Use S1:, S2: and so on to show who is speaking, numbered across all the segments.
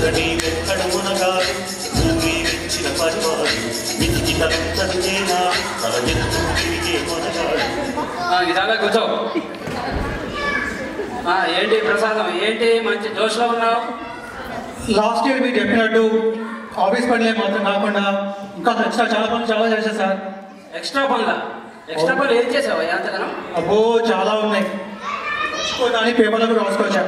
S1: ఒకటి వెక్కడు మునగాడు భూమి వెచ్చిన పరివాడు మితికి తను చేనా తల జంతు తిరిగే మునగాడు
S2: ఇదాగా కూర్చో ఆ, ఏంటి ప్రసాదం ఏంటి మంచి జోష్లో ఉన్నావు
S3: లాస్ట్ ఇయర్ మీరు చెప్పినట్టు ఆఫీస్ పనులే మాత్రం కాకుండా ఇంకా ఎక్స్ట్రా చాలా పనులు చాలా చేశాను సార్
S2: ఎక్స్ట్రా పనులా ఎక్స్ట్రా పనులు ఏం చేసావు ఎంతగానో
S3: అబ్బో చాలా ఉన్నాయి దాని పేపర్లో కూడా రాసుకొచ్చా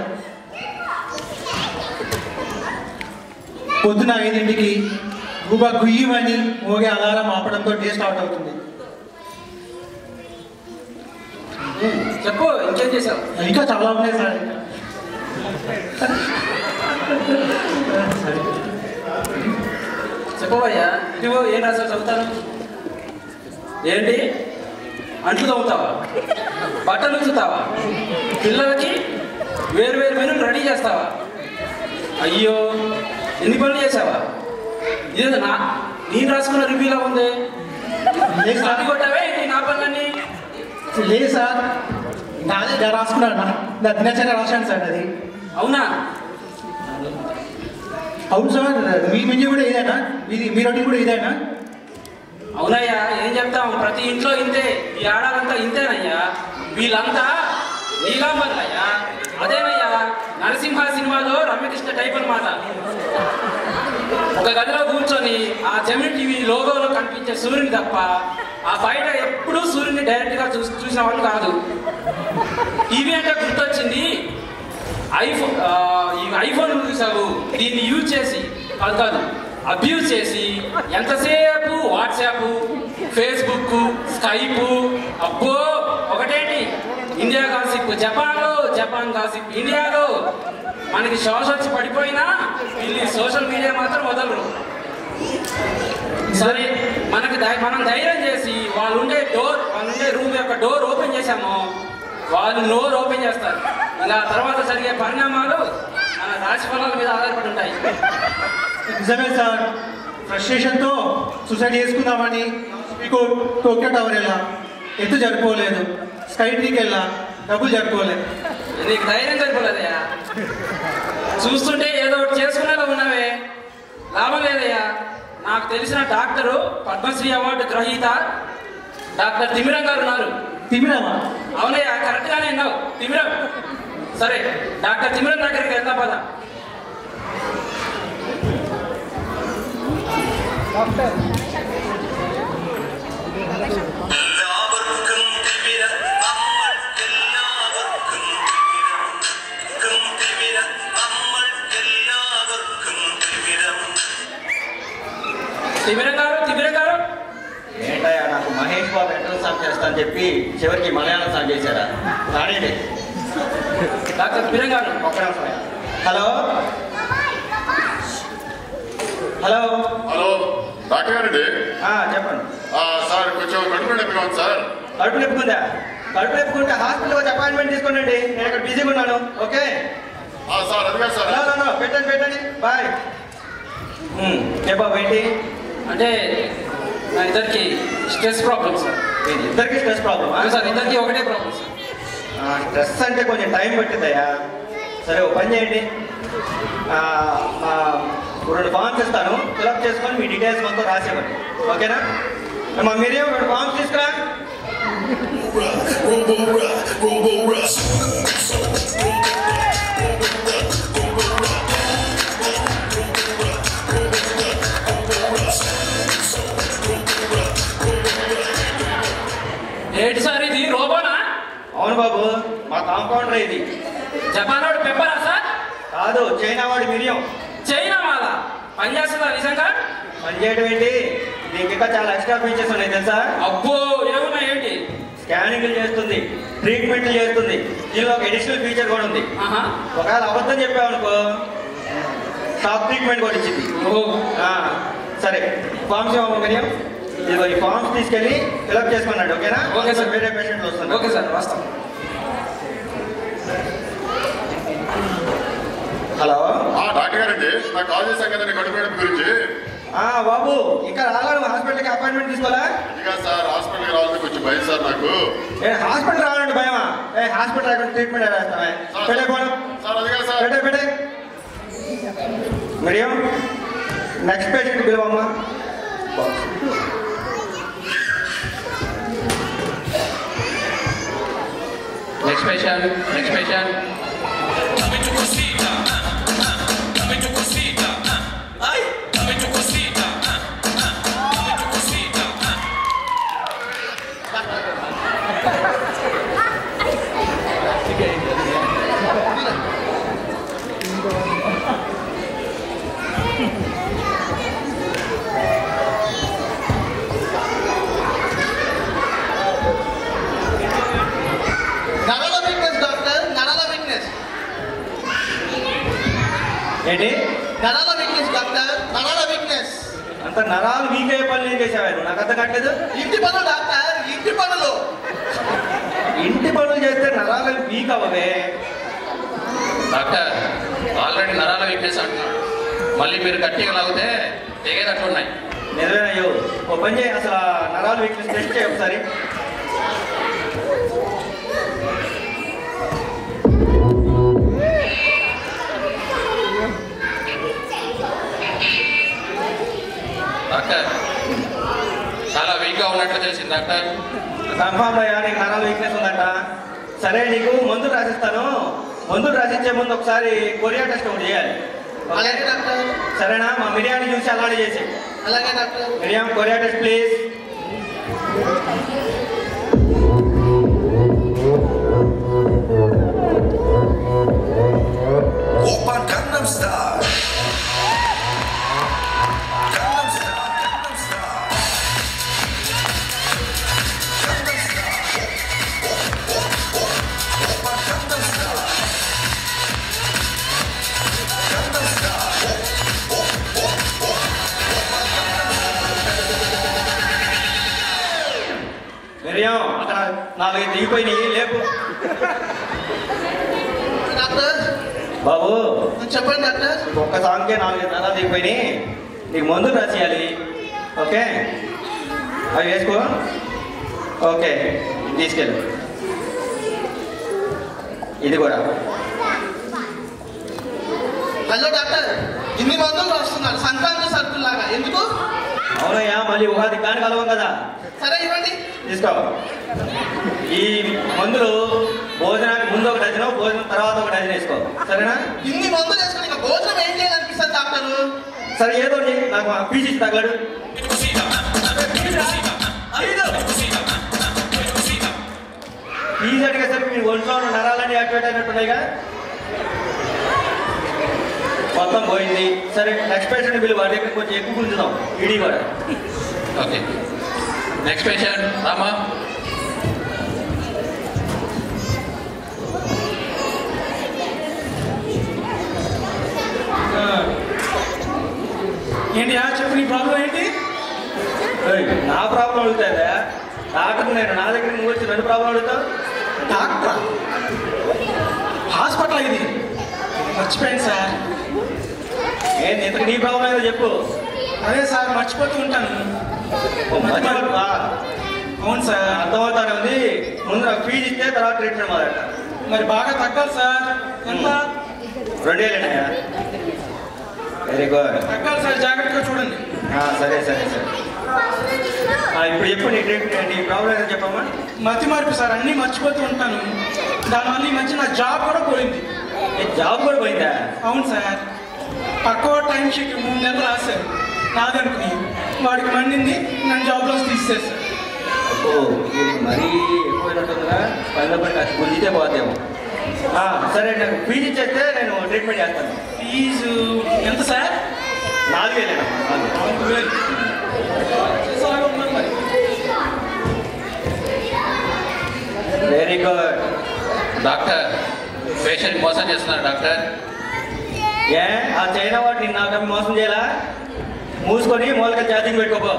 S3: పొద్దున ఐదింటికి గుబ గుయ్యమని మోగే అలారం ఆపడంతో డే స్టార్ట్ అవుతుంది
S2: చెప్పు ఇంకేం చేసావు
S3: ఇంకా చాలా ఉన్నాయి సార్
S2: చెప్పవయ్యా ఇదిగో ఏం రాసావు చదువుతాను ఏంటి అంట్లు తవ్వుతావా బట్టలు ఉంచుతావా పిల్లలకి వేరు వేరు మెనూలు రెడీ చేస్తావా అయ్యో ఎన్ని పనులు చేసావా ఇదేదో నా నేను రాసుకున్న రివ్యూలా ఉంది
S3: లేదు సార్
S2: అది కొట్టావే ఏంటి నా పనులన్నీ
S3: లేదు సార్ నాదే నేను రాసుకున్నాను నా నా దినచర్య రాశాను సార్ అది
S2: అవునా
S3: అవును సార్ మీ మెన్యూ కూడా ఇదేనా ఇది మీ రొటీన్ కూడా ఇదేనా
S2: అవునయ్యా ఏం చెప్తాం ప్రతి ఇంట్లో ఇంతే ఈ ఆడాలంతా ఇంతేనయ్యా వీళ్ళంతా నీలాంబర్లయ్యా అదేనయ్యా నరసింహ సినిమాలో రమ్యకృష్ణ టైప్ అన్నమాట ఒక గదిలో కూర్చొని ఆ జమిని టీవీ లోగోలో కనిపించే సూర్యుని తప్ప ఆ బయట ఎప్పుడూ సూర్యుని డైరెక్ట్ గా చూసి చూసిన వాళ్ళు కాదు టీవీ అంటే గుర్తొచ్చింది ఐఫోన్ ఆ, ఈ ఐఫోన్ చూసావు దీన్ని యూజ్ చేసి కాదు కాదు అబ్యూజ్ చేసి ఎంతసేపు వాట్సాప్ ఫేస్బుక్ స్కైప్ అబ్బో ఒకటేంటి ఇండియా కాసిప్ జపాన్లో జపాన్ కాసిప్ ఇండియాలో మనకి శ్వాస వచ్చి పడిపోయినా వీళ్ళు సోషల్ మీడియా మాత్రం వదలరు సరే మనకి ధై- మనం ధైర్యం చేసి వాళ్ళు ఉండే డోర్ వాళ్ళు ఉండే రూమ్ యొక్క డోర్ ఓపెన్ చేశామో వాళ్ళు నోరు ఓపెన్ చేస్తారు ఇలా తర్వాత జరిగే పరిణామాలు మన రాశి ఫలాల మీద ఆధారపడి ఉంటాయి
S3: నిజమే సార్ ఫ్రస్ట్రేషన్తో సూసైడ్ చేసుకుందామని మీకు టోక్యో టవర్ వెళ్ళా ఎత్తు జరుపుకోలేదు స్కై ట్రీకి వెళ్ళా డబ్బులు జరుపుకోలేదు
S2: నీకు ధైర్యం సరిపోలేదయ్యా చూస్తుంటే ఏదో ఒకటి చేసుకునేలా ఉన్నావే లాభం లేదయ్యా నాకు తెలిసిన డాక్టరు పద్మశ్రీ అవార్డు గ్రహీత డాక్టర్ తిమిరం గారు ఉన్నారు
S3: తిమిరామా
S2: అవునయ్యా కరెక్ట్ గానే విన్నావు తిమిరం సరే డాక్టర్ తిమిరం దగ్గరికి వెళ్దాం పద
S1: എല്ലാവർക്കും തിമിര നമ്മൾക്കെല്ലാവർക്കും തിമിരം തിമിരം നമ്മൾക്കെല്ലാവർക്കും തിമിരം
S2: తిమిరం గారు తిమిరం గారు
S4: ఏంటయ్యా నాకు మహేష్ బాబు ఎంట్రన్స్ సాంగ్ చేస్తా అని చెప్పి చివరికి మలయాళం సాంగ్ చేశారా రాణిండి
S2: డాక్టర్ తిమిరం గారు
S4: ఒక్క నిమిషం అయ్యా. హలో హలో
S5: హలో డాక్టర్ గారండి
S4: ఆ, చెప్పండి
S5: ఆ, సార్ కొంచెం కడుపు నొప్పిగా ఉంది సార్
S4: కడుపు నొప్పుకుందా కడుపు నొప్పుకుంటే హాస్పిటల్ వచ్చి అపాయింట్మెంట్ తీసుకోండి నేను ఇక్కడ బిజీగా ఉన్నాను ఓకే
S5: ఆ, సార్ అది కాదు సార్
S4: హలో హలో పెట్టండి పెట్టండి బాయ్ చెప్పా ఏంటి
S2: అంటే నా ఇద్దరికి స్ట్రెస్ ప్రాబ్లమ్ సార్
S4: ఇది ఇద్దరికి స్ట్రెస్ ప్రాబ్లమ్
S2: అవును సార్ ఇద్దరికి ఒకటే ప్రాబ్లం సార్
S4: స్ట్రెస్ అంటే కొంచెం టైం పట్టిందయ్యా సరే ఓ పని చేయండి ఆ, ఆ, రెండు ఫామ్స్ ఇస్తాను ఫిలప్ చేసుకొని మీ డీటెయిల్స్ మొత్తం రాసేవ్వండి ఓకేనా మా మీరేమో రెండు ఫామ్స్ తీసుకురా
S2: ఏంటి సార్ ఇది రోబోనా
S4: అవును బాబు మా కాంపౌండర్ ఇది
S2: జపాన్ వాడు పెప్పరా సార్
S4: కాదు చైనా వాడి మిరియం
S2: చైనా మాల పనిచేస్తుందా నిజంగా
S4: పని చేయడం ఏంటి దీనికి ఇంకా చాలా ఎక్స్ట్రా ఫీచర్స్ ఉన్నాయి తెలుసా
S2: అబ్బో ఏమున్నా ఏంటి
S4: స్కానింగ్లు చేస్తుంది ట్రీట్మెంట్లు చేస్తుంది దీనిలో ఒక ఎడిషనల్ ఫీచర్ కూడా ఉంది
S2: ఆహా
S4: ఒకవేళ అబద్ధం చెప్పావనుకో షాక్ ట్రీట్మెంట్ కూడా ఇచ్చింది
S2: ఓహో
S4: ఆ, సరే ఫామ్స్ ఇవ్వము మిరియం ఇదిగో ఈ ఫామ్స్ తీసుకెళ్ళి ఫిలప్ చేసుకున్నాడు ఓకేనా
S2: ఓకే సార్.
S4: వేరే పేషెంట్లు వస్తున్నారు
S2: ఓకే సార్ వస్తాం
S4: హలో
S5: ఆ, డాక్టర్ గారండి నాకు కాల్ చేశాం కదండి కడుపు నొప్పి గురించి
S4: ఆ బాబు ఇంకా రాలేదు హాస్పిటల్కి అపాయింట్మెంట్ తీసుకోవాలా
S5: అది కాదు సార్ హాస్పిటల్కి రావాలంటే కొంచెం భయం సార్ నాకు
S4: ఏ హాస్పిటల్ రావాలండి భయమా ఏ హాస్పిటల్ రాకుండా ట్రీట్మెంట్ వేస్తామే పెట్టే పోను
S5: సార్ అది కాదు సార్
S4: పెట్టే పెట్టే మరియం నెక్స్ట్ పేషెంట్ పిలవమ్మా
S2: నెక్స్ట్ పేషెంట్ నెక్స్ట్ పేషెంట్
S6: నరాల వీక్నెస్ డాక్టర్ నరాల వీక్నెస్
S4: ఏంటి
S6: నరాల వీక్నెస్ డాక్టర్ నరాల వీక్నెస్
S4: అంత నరాలు వీక్ అయ్యే పనులు ఏం చేసావా నువ్వు నాకు అర్థం కావట్లేదు
S6: ఇంటి పనులు డాక్టర్ ఇంటి పనులు
S4: ఇంటి పనులు చేస్తే నరాలు వీక్ అవ్వవే
S2: డాక్టర్ ఆల్రెడీ నరాల వీక్నెస్ అంటున్నాడు మళ్ళీ మీరు గట్టిగా లాగితే తెగేటట్టు ఉన్నాయి
S4: నిజమేనయ్యో ఓ పని చేయి అసలు ఆ నరాలు వీక్నెస్ టెస్ట్ చేయి ఒకసారి
S2: డాక్టర్ చాలా వీక్గా ఉన్నట్లు తెలిసింది డాక్టర్
S4: కన్ఫామ్ అయ్యా నీకు నరాలు వీక్నెస్ ఉందంట సరే నీకు మందులు రాసిస్తాను మందులు రాసిచ్చే ముందు ఒకసారి కొరియా టెస్ట్ ఒకటి చేయాలి ఓకే?
S6: అలాగే డాక్టర్
S4: సరేనా మా మిరియాని చూసి అలానే చేసి
S6: అలాగే doctor
S4: Mariam Korea test please
S7: 오빤 강남스타일 강남스타일 강남스타일 강남스타일 오빤 강남스타일 강남스타일
S4: Mariam అక్కడ నాలుగైదు దిగిపోయినాయి లేపు
S6: డాక్టర్
S4: బాబు
S6: చెప్పండి డాక్టర్
S4: ఒక్క సాంగ్కే నాలుగైదు నరాలు దిగిపోయినాయి నీకు మందులు రాసియాలి ఓకే అవి వేసుకో ఓకే తీసుకెళ్ళు ఇది కూడా
S6: హలో డాక్టర్ ఇన్ని మందులు వస్తున్నారు సంక్రాంతి సరుకుల్లాగా ఎందుకు
S4: అవునయ్యా మళ్ళీ ఉగాది కాని కలవం కదా
S6: సరే ఇవ్వండి
S4: తీసుకో ఈ మందులు భోజనానికి ముందు ఒక డజను భోజనం తర్వాత ఒక డజన్ వేసుకో సరేనా
S6: ఇన్ని మందులు వేసుకుని ఇంకా భోజనం ఏం చేయాలనిపిస్తుంది డాక్టర్
S4: సరే ఏదో ఒకటి నాకు పీసి తగ్గడు ఫీజు అడిగేసరికి మీ ఒంట్లో ఉన్న నరాలన్నీ యాక్టివేట్ అయినట్టున్నాయిగా మొత్తం పోయింది సరే నెక్స్ట్ పేషెంట్ బిల్లు వాడి దగ్గర కొంచెం ఎక్కువ గుంజుదాం ఇడీ కూడా
S2: ఓకే నెక్స్ట్ పేషెంట్ రామా
S3: ఏంటి ఆ చెప్పు నీ ప్రాబ్లం ఏంటి
S4: ఏయ్, నా ప్రాబ్లం అడుగుతాదా డాక్టర్ నేను నా దగ్గర నువ్వు వచ్చి నన్ను ప్రాబ్లం అడుగుతావు
S3: డాక్టర్ హాస్పిటల్ ఇది మర్చిపోయాను సార్
S4: ఏంది ఇంతకు నీ ప్రాబ్లం ఏదో చెప్పు
S3: అదే సార్ మర్చిపోతూ ఉంటాను
S4: ఓ, మర్చిపోతున్నా?
S3: అవును సార్
S4: అర్థమవుతానే ఉంది ముందు నాకు ఫీజు ఇస్తే తర్వాత ట్రీట్మెంట్ మొదలెట్ట
S3: మరి బాగా తగ్గాలి సార్ ఎంత
S4: రెండు వేలేనాయా వెరీ గుడ్
S3: తగ్గాలి సార్ జాగ్రత్తగా చూడండి
S4: సరే సరే సరే ఆ, ఇప్పుడు చెప్పు నీ ట్రీట్మెంట్ నీ ప్రాబ్లం ఏదో చెప్పమ్మా
S3: మతి మార్పు సార్ అన్నీ మర్చిపోతూ ఉంటాను దానివల్ల ఈ మధ్య నా జాబ్ కూడా పోయింది
S4: నీ జాబ్ కూడా పోయిందా
S3: అవును సార్ పక్క టైం షీట్ మూడు నెలలు రాశారు నాదనుకుని వాడికి మండింది నన్ను జాబ్లో తీసేశారు
S4: ఓ వీడికి మరీ ఎక్కువైనట్టుందిగా పనిలో పని కాస్త గుంజితే పోతేమో ఆ, సరే నాకు ఫీజు ఇచ్చేస్తే నేను ట్రీట్మెంట్ చేస్తాను
S3: ఫీజు ఎంత సార్
S4: నాలుగు వేలేనమ్మా నాలుగు
S3: నాలుగు వేలు చేసేలాగా ఉన్నాను మరి
S4: వెరీ గుడ్
S2: డాక్టర్ పేషెంట్ మోసం చేస్తున్నారు డాక్టర్
S4: ఏ ఆ చైనా వాడు నిన్న నాకు మోసం చేయాలా మూసుకొని మూలక ఛార్జింగ్ పెట్టుకోపో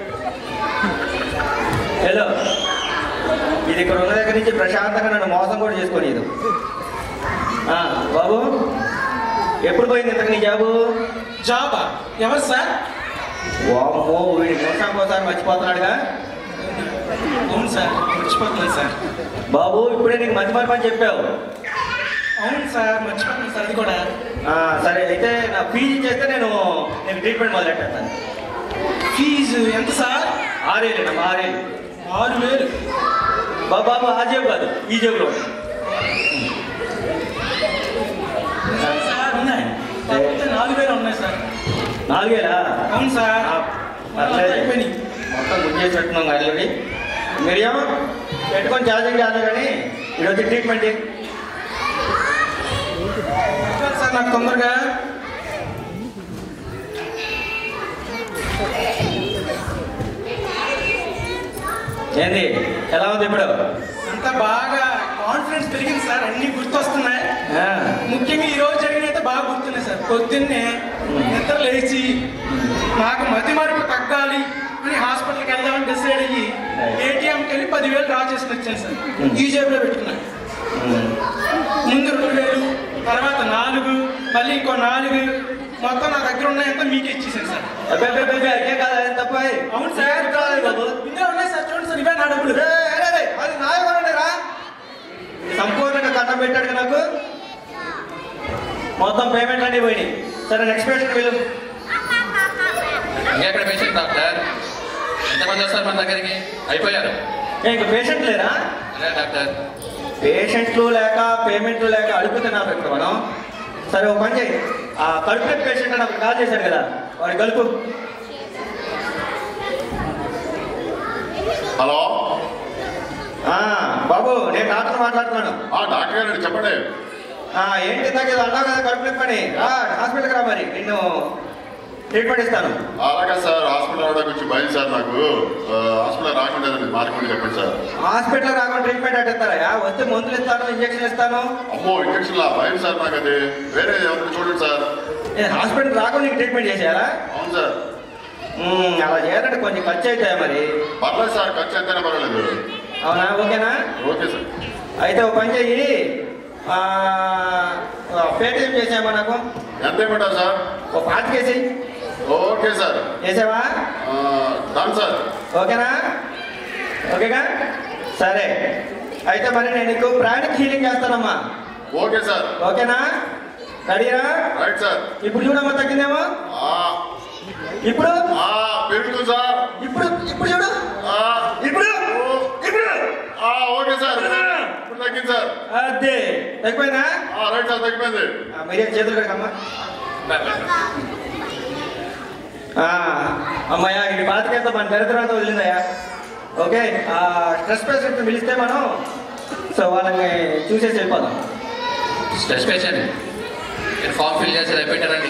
S4: హలో ఇది ఇక్కడ ఉన్న దగ్గర నుంచి ప్రశాంతంగా నన్ను మోసం కూడా చేసుకొని ఇది ఆ, బాబు ఎప్పుడు పోయింది ఇంతకు నీ జాబు
S3: జాబా ఎవరు సార్
S4: వామ్మో వీడి మోసానికి ఒకసారి మర్చిపోతున్నాడుగా
S3: అవును సార్ మర్చిపోతున్నాను సార్
S4: బాబు ఇప్పుడే నీకు మంచి మార్పు అని చెప్పావు
S6: అవును సార్ మర్చిపోతున్నాను సార్ అది కూడా
S4: ఆ, సరే అయితే నా ఫీజు చేస్తే నేను నేను ట్రీట్మెంట్ మొదలెట్టాను
S6: ఫీజు ఎంత సార్
S4: ఆరేలేనమ్మా ఆరేలు
S6: ఆరు వేలు
S4: బాబు బాబు ఆ జేబు కాదు ఈ జేబులో ఉంది.
S6: సార్ ఉన్నాయి కాకపోతే నాలుగు వేలు ఉన్నాయి సార్
S4: నాలుగేలా
S6: అవును సార్
S4: ఆ, పర్లేదు.
S6: అయిపోయినాయి
S4: మొత్తం గుంజేసి పెట్టుకున్నాం ఆల్రెడీ మీరేమో పెట్టుకొని ఛార్జింగ్ కాదు కానీ ఈరోజు ట్రీట్మెంట్ చేయి.
S6: చెప్పండి సార్ నాకు తొందరగా
S4: ఏంది ఎలా ఉంది ఇప్పుడు
S6: అంతా బాగా కాన్ఫిడెన్స్ పెరిగింది సార్ అన్ని గుర్తొస్తున్నాయి
S4: ఆ,
S6: ముఖ్యంగా ఈ రోజు జరిగిన అయితే బాగా గుర్తున్నాయి సార్ పొద్దున్నే నిద్ర లేచి నాకు మతి మరుపు తగ్గాలి అని హాస్పిటల్కి వెళ్దామని డిసైడ్ అయ్యి ఏటీఎంకి వెళ్ళి పదివేలు డ్రా చేసుకుని వచ్చాను సార్ ఈ జేబులో పెట్టుకున్నాను
S4: ఉమ్.
S6: ముందు రెండు వేలు తర్వాత నాలుగు మళ్ళీ ఇంకో నాలుగు మొత్తం నా దగ్గర ఉన్నాయంతా మీకు ఇచ్చేసాను సార్
S4: అబ్బే, అబ్బే, అబ్బే, అదే కాదు అది తప్ప
S6: అవును సార్
S4: కాదు బాబు
S6: ఇందులో ఉన్నాయి సార్ చూడండి సార్ ఇవే నా డబ్బులు
S4: ఏ, ఏ, ఏ, అది నా ఎవరున్నారా సంపూర్ణంగా కన్నం పెట్టాడు కదా నాకు మొత్తం పేమెంట్ అన్నీ పోయినాయి సరే నెక్స్ట్ పేషెంట్ వీళ్ళు
S8: ఇంకెక్కడ పేషెంట్ డాక్టర్ ఎంతమంది వస్తారు మన దగ్గరికి అయిపోయారు
S4: ఏ, ఇంక పేషెంట్ లేరా
S8: అదే డాక్టర్
S4: పేషెంట్లు లేక పేమెంట్లు లేక అడుగుతున్నారు ఇక్కడ మనం సరే ఒక పని చేయి ఆ కడుపు నొప్పి పేషెంట్ నాకు కాల్ చేశాడు కదా వాడి కలుపు
S5: హలో
S4: ఆ, బాబు నేను డాక్టర్ మాట్లాడుతున్నాను
S5: ఆ డాక్టర్ గారు చెప్పండి
S4: ఆ, ఏంటి ఇందాక ఏదో అన్నావు కదా కడుపు నొప్పి అని రా హాస్పిటల్కి రా మరి నిన్ను ట్రీట్మెంట్ ఇస్తాను
S5: అలాగే సార్ హాస్పిటల్ రావడానికి కొంచెం భయం సార్ నాకు ఆ, హాస్పిటల్ రాకుండా మార్కెట్ చెప్పండి సార్
S4: హాస్పిటల్ రాకుండా ట్రీట్మెంట్ అట్టిస్తారా వస్తే మందులు ఇస్తాను ఇంజక్షన్ ఇస్తాను
S5: అమ్మో ఇంజక్షన్ లా భయం సార్ నాకు అది వేరే ఎవరిని చూడండి సార్
S4: నేను హాస్పిటల్ రాకుండా నీకు ట్రీట్మెంట్ చేసేయాలా
S5: అవును సార్
S4: మ్మ్, అలా చేయాలంటే కొంచెం ఖర్చు అవుతాయి మరి
S5: పర్లేదు సార్ ఖర్చు ఎంతైనా పర్వాలేదు
S4: అవునా ఓకేనా
S5: ఓకే సార్
S4: అయితే ఒక పని చెయ్యి ఆ, పేటీఎం చేసామా నాకు
S5: ఎంత ఇవ్వమంటారు సార్
S4: ఓ పాతికేసి
S5: ఓకే సార్
S4: చేసావా
S5: ఆ, డన్ సార్
S4: ఓకేనా ఓకేగా సరే అయితే మరి నేను నీకు ప్రాణిక్ హీలింగ్ చేస్తానమ్మా
S5: ఓకే సార్
S4: ఓకేనా రెడీరా
S5: రైట్ సార్
S4: ఇప్పుడు చూడమ్మా తగ్గిందేమో
S5: ఆ,
S4: ఇప్పుడు
S5: ఆ, పెరుగుతుంది సార్
S4: ఇప్పుడు ఇప్పుడు చూడు
S5: ఆ,
S4: ఇప్పుడు ఇప్పుడు
S5: ఆ, ఓకే సార్ ఇప్పుడు తగ్గింది సార్
S4: అదే తగ్గిపోయిందా
S5: ఆ, రైట్ సార్ తగ్గిపోయింది
S4: ఆ, మీరే చేతులు కడకమ్మా ఆ, అమ్మయ్యా ఇది బాధకేస్తా మన దరిద్రంతో వదిలిందయ్యా ఓకే ఆ స్ట్రెస్ పేషెంట్ పిలిస్తే మనం సో వాళ్ళని చూసేసి వెళ్ళిపోదాం
S8: స్ట్రెస్ పేషెంట్ మీరు ఫామ్ ఫిల్ చేసి అయిపోయింటారండి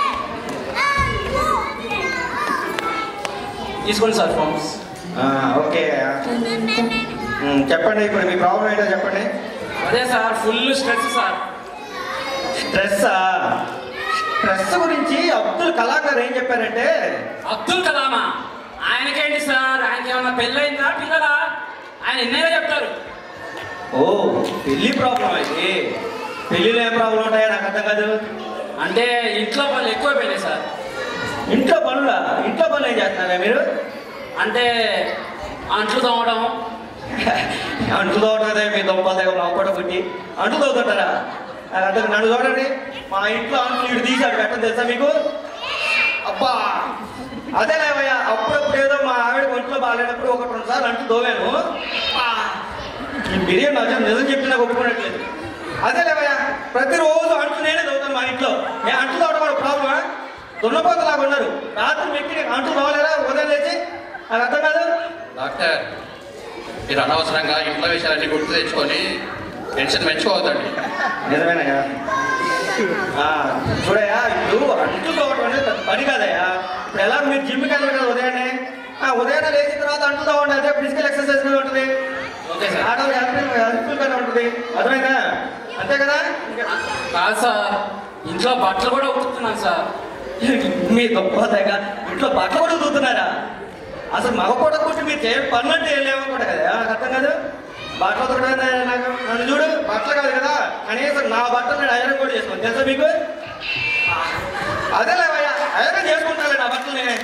S2: తీసుకోండి సార్ ఫార్మ్స్
S4: ఆ, ఓకే ఉమ్, చెప్పండి ఇప్పుడు మీ ప్రాబ్లం ఏంటో చెప్పండి
S2: అదే sir full stress sir
S4: stress stress గురించి అబ్దుల్ కలాం గారు ఏం చెప్పారంటే
S2: అబ్దుల్ కలామా ఆయనకేంటి సార్ ఆయనకి ఏమన్నా పెళ్ళయిందా పిల్లలా ఆయన ఎన్నైనా చెప్తారు
S4: ఓ పెళ్లి ప్రాబ్లం అయితే పెళ్లిలో ఏం ప్రాబ్లం ఉంటాయో నాకు అర్థం కాదు
S2: అంటే ఇంట్లో పనులు ఎక్కువైపోయినాయి సార్
S4: ఇంట్లో పనులా ఇంట్లో పనులు ఏం చేస్తున్నారా మీరు
S2: అంటే అంట్లు తోమడం
S4: అంటు తోటదే మీ దొంపల దగ్గర నవ్వుకోవడం పుట్టి అంటు తోతుంటారా నాకు అర్థం నన్ను చూడండి మా ఇంట్లో అంటు ఇటు తీసి అటు పెట్టడం తెలుసా మీకు అబ్బా అదే లేవయ్యా అప్పుడప్పుడు ఏదో మా ఆవిడ ఒంట్లో బాగాలేనప్పుడు ఒకటి రెండు సార్లు అంటు తోవాను అబ్బా, ఈ బిర్యానీ నచ్చం నిజం చెప్పి నాకు ఒప్పుకోనట్లేదు అదే లేవయ్యా ప్రతిరోజు అంటు నేనే తవ్వుతాను మా ఇంట్లో ఏ అంటు తోవడం కూడా ప్రాబ్లమా దున్నపోతలాగా ఉన్నారు రాత్రి మెక్కి అంటు తోవలేరా ఉదయం లేచి నాకు అర్థం కాదు
S8: డాక్టర్ మీరు అనవసరంగా ఇంట్లో విషయాలన్నీ గుర్తు తెచ్చుకొని టెన్షన్ పెంచుకోవద్దండి
S4: నిజమేనయ్యా ఆ, చూడయ్యా ఇప్పుడు అంట్లు తోవడం అనేది పెద్ద పని కాదయ్యా ఇప్పుడు ఎలా మీరు జిమ్కి వెళ్ళరు కదా ఉదయాన్నే ఆ ఉదయాన్నే లేచిన తర్వాత అంట్లు తోవండి అదే ఫిజికల్ ఎక్సర్సైజ్ కూడా ఉంటుంది
S2: ఓకే సార్
S4: ఆడవాళ్ళకి హెల్ప్ హెల్ప్ఫుల్ గానే ఉంటుంది అర్థమైందా అంతే కదా
S2: కాదు సార్ ఇంట్లో బట్టలు కూడా ఉతుకుతున్నాను సార్
S4: మీ గొప్పగా ఇంట్లో బట్టలు కూడా చూస్తున్నారా అసలు మగ కూడా కూర్చొని మీరు చేయ పనులు అంటే ఏం లేవనుకుంటా కదా నాకు అర్థం కాదు బట్టలు ఉతకడం నాకు నన్ను చూడు బట్టలు కాదు కదా కనీసం నా బట్టలు నేను ఐరన్ కూడా చేసుకోను తెలుసా మీకు అదే లేవయ్యా ఐరన్ చేసుకుంటాను నా బట్టలు నేనే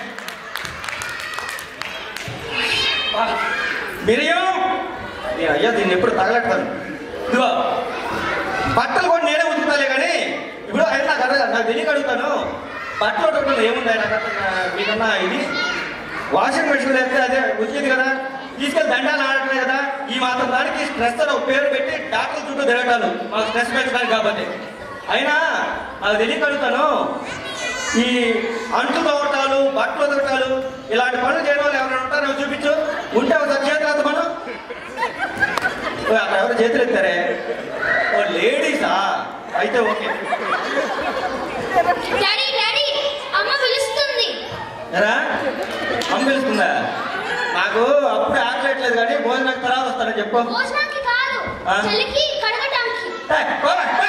S4: మిరియం నేను అయ్యా దీన్ని ఎప్పుడు తగలెట్టాను ఇదిగో బట్టలు కూడా నేనే ఉతుకుతాలే కానీ ఇప్పుడు అయితే నాకు అడగ నాకు తెలియక అడుగుతాను బట్టలు ఉతకడం ఏముంది నాకు అర్థం కా- మీకన్నా ఇది వాషింగ్ మెషిన్ వేస్తే అదే ఉతికింది కదా తీసుకెళ్ళి దండాలు ఆడట్లే కదా ఈ మాత్రం దానికి స్ట్రెస్ అని ఒక పేరు పెట్టి డాక్టర్ చుట్టూ తిరగటాలు మాకు స్ట్రెస్ పెంచడానికి కాబట్టి అయినా నాకు తెలియక అడుగుతాను ఈ అంట్లు తవ్వటాలు బట్టలు ఉతకటాలు ఇలాంటి పనులు చేయడం వాళ్ళు ఎవరైనా ఉంటారో చూపించు ఉంటే ఒకసారి చేతులు మనం ఓ, అక్కడ ఎవరు చేతులు ఎత్తారే ఓ లేడీసా అయితే ఓకే
S9: డాడీ డాడీ అమ్మ పిలుస్తుంది
S4: ఎరా అమ్మ పిలుస్తుందా నాకు అప్పుడే ఆకలేట్లేదు కానీ భోజనానికి తర్వాత వస్తానని చెప్పు
S9: భోజనానికి కాదు
S4: ఆ?
S9: చలికి కడగటానికి
S4: ఏయ్, పోరా, ఏ.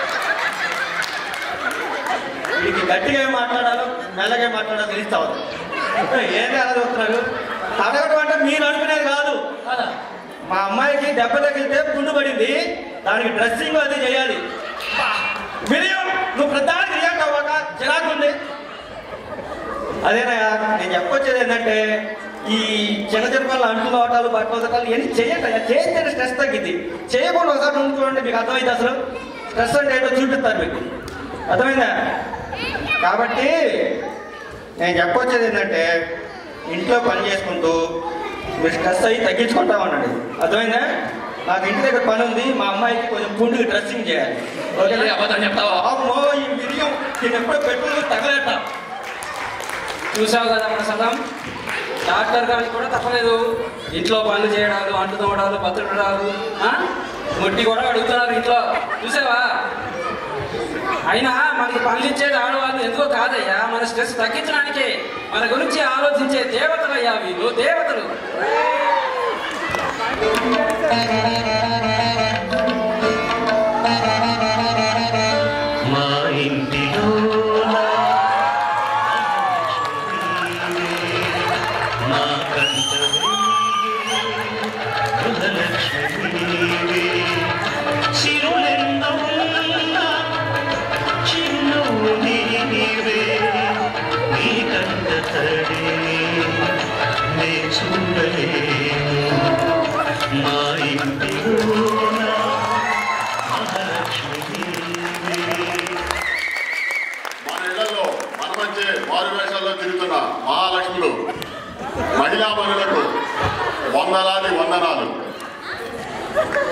S4: వీడికి గట్టిగా ఏం మాట్లాడాలో మెల్లగా ఏం మాట్లాడాలో తెలుస్తావు ఏంటి అలా చూస్తున్నారు తడగడం అంటే మీరు అనుకునేది కాదు మా అమ్మాయికి దెబ్బ తగిలితే పుండు పడింది దానికి డ్రెస్సింగ్ అది చేయాలి వినయం నువ్వు ప్రధానికి రియాక్ట్ అవ్వక చిరాకు ఉంది అదేనయ్యా నేను చెప్పొచ్చేది ఏంటంటే ఈ చిన్న చిన్న పనులు అంట్లు తోటాలు బట్టలు తోటాలు ఇవన్నీ చేయండి అయ్యా చేస్తే స్ట్రెస్ తగ్గింది చేయకుండా ఒకసారి ఉండి చూడండి మీకు అర్థమైంది అసలు స్ట్రెస్ అంటే ఏంటో చూపిస్తారు మీకు అర్థమైందా కాబట్టి నేను చెప్పొచ్చేది ఏంటంటే ఇంట్లో పని చేసుకుంటూ మీరు స్ట్రెస్ అయ్యి తగ్గించుకుంటా ఉండండి అర్థమైందా నాకు ఇంటి దగ్గర పని ఉంది మా అమ్మాయికి కొంచెం పుండుకి డ్రెస్సింగ్ చేయాలి
S8: ఓకే అబద్ధం చెప్తావా
S4: అమ్మో ఈ మిరియం నేను ఎప్పుడో పెట్రోల్ తగలేట
S2: చూసావు కదా ప్రసాదం డాక్టర్ గారికి కూడా తప్పలేదు ఇంట్లో పనులు చేయడాలు అంటు తోమడాలు బతుకడాలు ఆ? ముట్టి కూడా అడుగుతున్నారు ఇంట్లో చూసావా అయినా మనకి పనులు ఇచ్చేది ఆడవాళ్ళు ఎందుకో కాదయ్యా మన స్ట్రెస్ తగ్గించడానికే మన గురించి ఆలోచించే దేవతలయ్యా వీళ్ళు దేవతలు
S1: మా ఇంటిలో మా కంట గృహలక్ష్మీ చిరులెన్నో ఉన్నా చిరునవ్వు నీవే నీ కంట తడి నే చూడలేను మా ఇంటిలో మహాలక్ష్మి
S5: మన ఇళ్లలో మన మధ్య మారు వేషాల్లో తిరుగుతున్న మహాలక్ష్ములు మహిళా మనులకు వందలాది వందనాలు